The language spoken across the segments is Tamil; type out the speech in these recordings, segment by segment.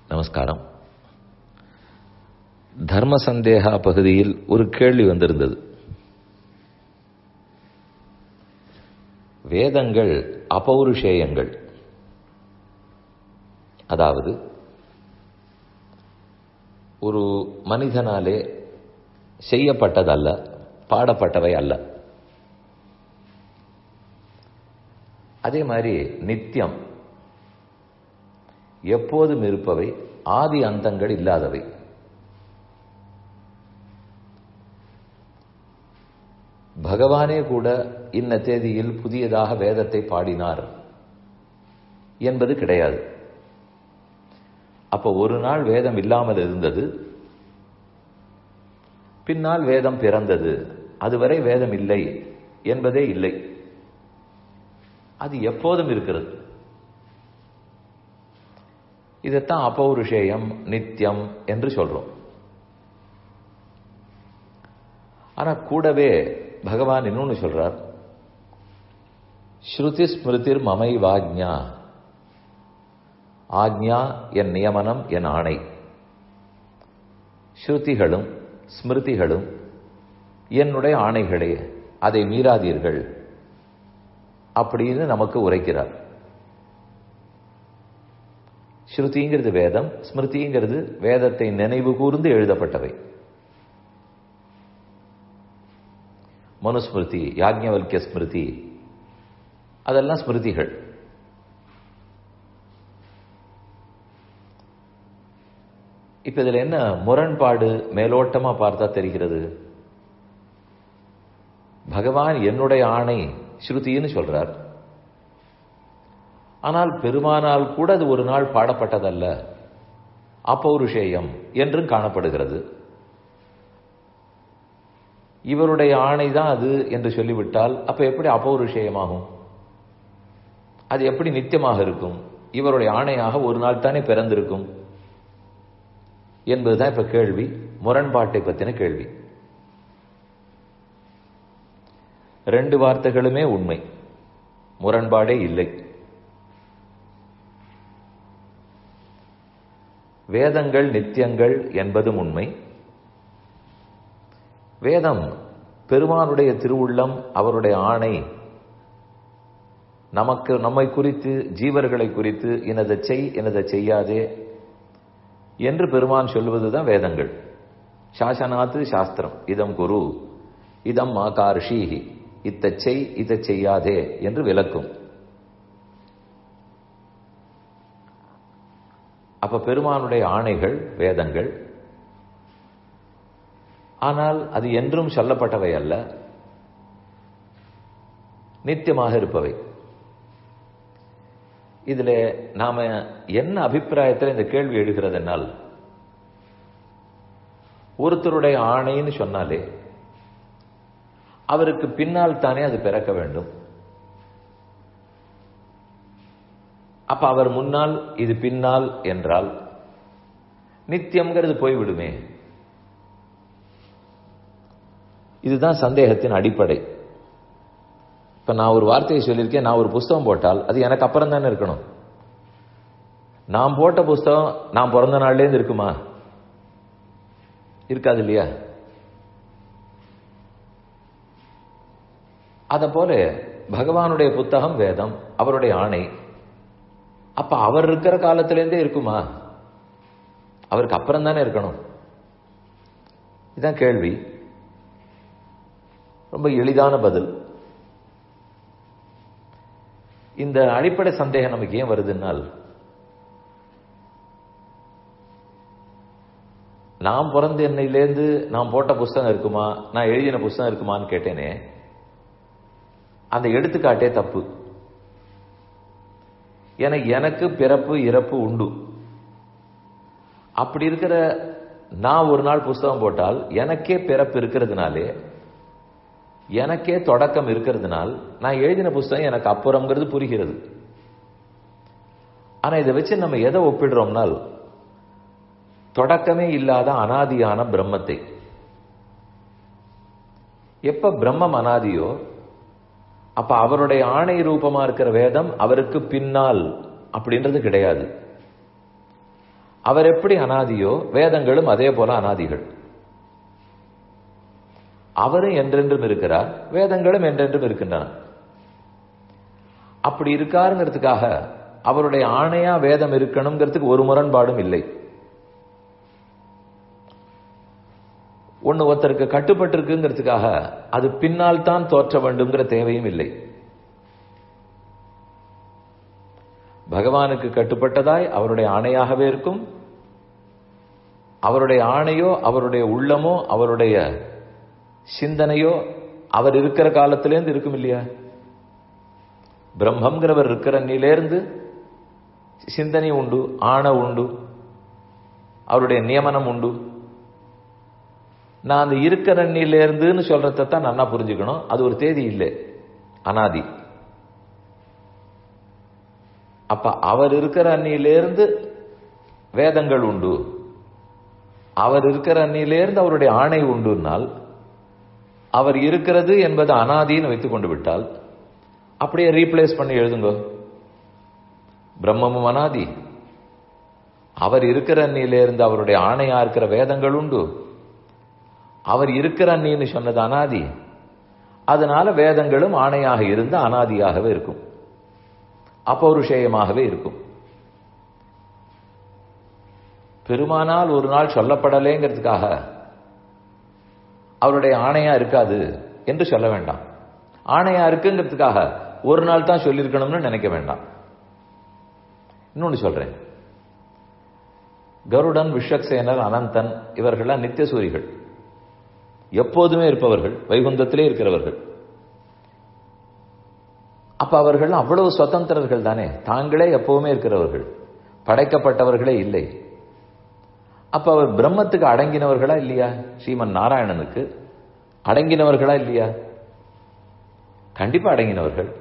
நமஸ்காரம் தர்ம சந்தேகா பகுதியில் ஒரு கேள்வி வந்திருந்தது வேதங்கள் அபௌருஷேயங்கள் அதாவது ஒரு மனிதனாலே செய்யப்பட்டதல்ல பாடப்பட்டவை அல்ல அதே மாதிரி நித்தியம் எப்போதும் இருப்பவை ஆதி அந்தங்கள் இல்லாதவை பகவானே கூட இன்ன தேதியில் புதியதாக வேதத்தை பாடினார் என்பது கிடையாது அப்ப ஒரு நாள் வேதம் இல்லாமல் இருந்தது பின்னால் வேதம் பிறந்தது அதுவரை வேதம் இல்லை என்பதே இல்லை அது எப்போதும் இருக்கிறது இதைத்தான் அபௌருஷேயம் நித்தியம் என்று சொல்றோம் ஆனா கூடவே பகவான் இன்னொன்னு சொல்றார் ஸ்ருதி ஸ்மிருதிர் மமை வாக்ஞா ஆக்ஞா என் நியமனம் என் ஆணை ஸ்ருதிகளும் ஸ்மிருதிகளும் என்னுடைய ஆணைகளே அதை மீறாதீர்கள் அப்படின்னு நமக்கு உரைக்கிறார் ஸ்ருதிங்கிறது வேதம் ஸ்மிருதிங்கிறது வேதத்தை நினைவு கூர்ந்து எழுதப்பட்டவை மனுஸ்மிருதி யாக்ஞவல்கிய ஸ்மிருதி அதெல்லாம் ஸ்மிருதிகள் இப்ப இதுல என்ன முரண்பாடு மேலோட்டமா பார்த்தா தெரிகிறது பகவான் என்னுடைய ஆணை ஸ்ருதின்னு சொல்றார் ஆனால் பெருமானால் கூட அது ஒரு நாள் பாடப்பட்டதல்ல அப்பௌருஷேயம் என்றும் காணப்படுகிறது இவருடைய ஆணை தான் அது என்று சொல்லிவிட்டால் அப்ப எப்படி அப்பௌருஷேயமாகும் அது எப்படி நித்தியமாக இருக்கும் இவருடைய ஆணையாக ஒரு நாள் தானே பிறந்திருக்கும் என்பதுதான் இப்ப கேள்வி முரண்பாட்டை பத்தின கேள்வி ரெண்டு வார்த்தைகளுமே உண்மை முரண்பாடே இல்லை வேதங்கள் நித்தியங்கள் என்பதும் உண்மை வேதம் பெருமானுடைய திருவுள்ளம் அவருடைய ஆணை நமக்கு நம்மை குறித்து ஜீவர்களை குறித்து எனதை செய் எனதை செய்யாதே என்று பெருமான் சொல்வதுதான் வேதங்கள் சாசனாத்து சாஸ்திரம் இதம் குரு இதம் மாகார்ஷீஹி இத்த செய் இதை செய்யாதே என்று விளக்கும் அப்ப பெருமானுடைய ஆணைகள் வேதங்கள் ஆனால் அது என்றும் சொல்லப்பட்டவை அல்ல நித்தியமாக இருப்பவை இதுல நாம என்ன அபிப்பிராயத்தில் இந்த கேள்வி எழுகிறதுனால் ஒருத்தருடைய ஆணைன்னு சொன்னாலே அவருக்கு பின்னால் தானே அது பிறக்க வேண்டும் அப்ப அவர் முன்னால் இது பின்னால் என்றால் நித்தியம்ங்கிறது போய்விடுமே இதுதான் சந்தேகத்தின் அடிப்படை இப்ப நான் ஒரு வார்த்தையை சொல்லியிருக்கேன் நான் ஒரு புஸ்தகம் போட்டால் அது எனக்கு அப்புறம் தானே இருக்கணும் நான் போட்ட புஸ்தகம் நான் பிறந்த நாள்லேருந்து இருக்குமா இருக்காது இல்லையா அத போல பகவானுடைய புத்தகம் வேதம் அவருடைய ஆணை அப்ப அவர் இருக்கிற காலத்திலேருந்தே இருக்குமா அவருக்கு அப்புறம் தானே இருக்கணும் இதுதான் கேள்வி ரொம்ப எளிதான பதில் இந்த அடிப்படை சந்தேகம் நமக்கு ஏன் வருதுன்னால் நான் பிறந்த எண்ணெயிலேருந்து நான் போட்ட புஸ்தகம் இருக்குமா நான் எழுதின புஸ்தகம் இருக்குமான்னு கேட்டேனே அந்த எடுத்துக்காட்டே தப்பு என எனக்கு பிறப்பு இறப்பு உண்டு அப்படி இருக்கிற நான் ஒரு நாள் புஸ்தகம் போட்டால் எனக்கே பிறப்பு இருக்கிறதுனாலே எனக்கே தொடக்கம் இருக்கிறதுனால் நான் எழுதின புஸ்தகம் எனக்கு அப்புறம்ங்கிறது புரிகிறது ஆனா இதை வச்சு நம்ம எதை ஒப்பிடுறோம்னால் தொடக்கமே இல்லாத அனாதியான பிரம்மத்தை எப்ப பிரம்மம் அனாதியோ அப்ப அவருடைய ஆணை ரூபமா இருக்கிற வேதம் அவருக்கு பின்னால் அப்படின்றது கிடையாது அவர் எப்படி அனாதியோ வேதங்களும் அதே போல அனாதிகள் அவரும் என்றென்றும் இருக்கிறார் வேதங்களும் என்றென்றும் இருக்கின்றன அப்படி இருக்காருங்கிறதுக்காக அவருடைய ஆணையா வேதம் இருக்கணுங்கிறதுக்கு ஒரு முரண்பாடும் இல்லை ஒன்னு ஒருத்தருக்கு கட்டுப்பட்டு இருக்குங்கிறதுக்காக அது பின்னால் தான் தோற்ற வேண்டும்ங்கிற தேவையும் இல்லை பகவானுக்கு கட்டுப்பட்டதாய் அவருடைய ஆணையாகவே இருக்கும் அவருடைய ஆணையோ அவருடைய உள்ளமோ அவருடைய சிந்தனையோ அவர் இருக்கிற காலத்திலேருந்து இருக்கும் இல்லையா பிரம்மங்கிறவர் இருக்கிற அன்னிலேருந்து சிந்தனை உண்டு ஆண உண்டு அவருடைய நியமனம் உண்டு நான் அந்த இருக்கிற அன்னிலேருந்துன்னு சொல்றதை தான் நல்லா புரிஞ்சுக்கணும் அது ஒரு தேதி இல்லை அனாதி அப்ப அவர் இருக்கிற அன்னியிலேருந்து வேதங்கள் உண்டு அவர் இருக்கிற அன்னியிலேருந்து அவருடைய ஆணை உண்டுனால் அவர் இருக்கிறது என்பது அனாதின்னு வைத்துக் கொண்டு விட்டால் அப்படியே ரீப்ளேஸ் பண்ணி எழுதுங்க பிரம்மமும் அனாதி அவர் இருக்கிற அன்னியிலிருந்து அவருடைய ஆணையா இருக்கிற வேதங்கள் உண்டு அவர் இருக்கிற அன்னின்னு சொன்னது அனாதி அதனால வேதங்களும் ஆணையாக இருந்து அனாதியாகவே இருக்கும் அப்பௌருஷேயமாகவே இருக்கும் பெருமானால் ஒரு நாள் சொல்லப்படலேங்கிறதுக்காக அவருடைய ஆணையா இருக்காது என்று சொல்ல வேண்டாம் ஆணையா இருக்குங்கிறதுக்காக ஒரு நாள் தான் சொல்லியிருக்கணும்னு நினைக்க வேண்டாம் இன்னொன்னு சொல்றேன் கருடன் விஷக்சேனர் அனந்தன் இவர்கள்லாம் நித்தியசூரிகள் எப்போதுமே இருப்பவர்கள் வைகுந்தத்திலே இருக்கிறவர்கள் அப்ப அவர்கள் அவ்வளவு சுதந்திரர்கள் தானே தாங்களே எப்பவுமே இருக்கிறவர்கள் படைக்கப்பட்டவர்களே இல்லை அப்ப அவர் பிரம்மத்துக்கு அடங்கினவர்களா இல்லையா ஸ்ரீமன் நாராயணனுக்கு அடங்கினவர்களா இல்லையா கண்டிப்பா அடங்கினவர்கள்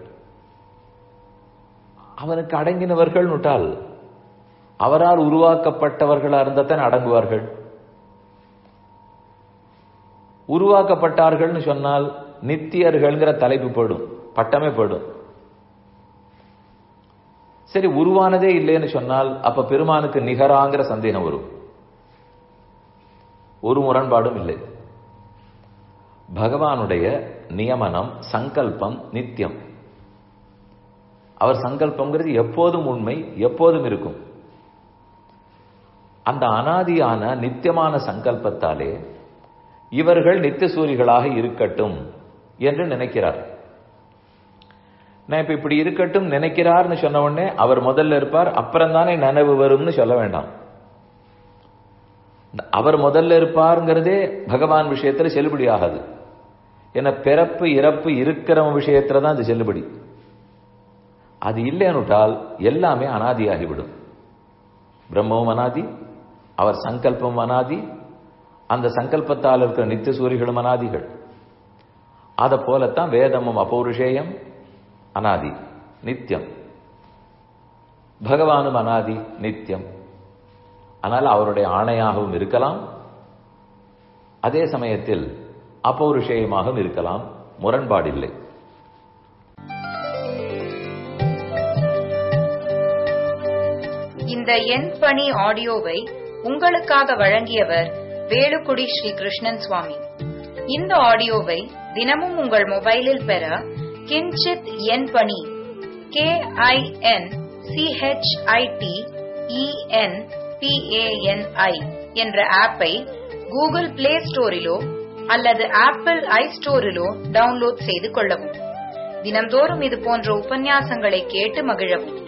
அவனுக்கு அடங்கினவர்கள் நுட்டால் அவரால் உருவாக்கப்பட்டவர்களா இருந்தால் அடங்குவார்கள் உருவாக்கப்பட்டார்கள்னு சொன்னால் நித்தியர்கள்ங்கிற தலைப்பு போயிடும் பட்டமே போயிடும் சரி உருவானதே இல்லைன்னு சொன்னால் அப்ப பெருமானுக்கு நிகராங்கிற சந்தேகம் வரும் ஒரு முரண்பாடும் இல்லை பகவானுடைய நியமனம் சங்கல்பம் நித்தியம் அவர் சங்கல்பங்கிறது எப்போதும் உண்மை எப்போதும் இருக்கும் அந்த அனாதியான நித்தியமான சங்கல்பத்தாலே இவர்கள் நித்தியசூரிகளாக இருக்கட்டும் என்று நினைக்கிறார் நான் இப்ப இப்படி இருக்கட்டும் நினைக்கிறார்னு சொன்ன உடனே அவர் முதல்ல இருப்பார் அப்புறம் தானே நினைவு வரும்னு சொல்ல வேண்டாம் அவர் முதல்ல இருப்பாருங்கிறதே பகவான் விஷயத்துல செல்லுபடி ஆகாது ஏன்னா பிறப்பு இறப்பு இருக்கிறவன் விஷயத்துல தான் அது செல்லுபடி அது இல்லைன்னுட்டால் எல்லாமே அனாதியாகிவிடும் பிரம்மவும் அனாதி அவர் சங்கல்பம் அனாதி அந்த சங்கல்பத்தால் இருக்கிற நித்திய சூரிகளும் அனாதிகள் அதை போலத்தான் வேதமும் அபௌருஷேயம் அனாதி நித்தியம் பகவானும் அனாதி நித்தியம் ஆனால் அவருடைய ஆணையாகவும் இருக்கலாம் அதே சமயத்தில் அப்பௌருஷேயமாகவும் இருக்கலாம் முரண்பாடில்லை இந்த எண் பணி ஆடியோவை உங்களுக்காக வழங்கியவர் வேலுக்குடி ஸ்ரீ கிருஷ்ணன் சுவாமி இந்த ஆடியோவை தினமும் உங்கள் மொபைலில் பெற கிஞ்சித் எண் பணி கே ஐ என் சிஹெச்ஐடி இஎன் பிஏஎன்ஐ என்ற ஆப்பை கூகுள் பிளே ஸ்டோரிலோ அல்லது ஆப்பிள் ஐ ஸ்டோரிலோ டவுன்லோட் செய்து கொள்ளவும் தினம்தோறும் இது போன்ற உபன்யாசங்களை கேட்டு மகிழவும்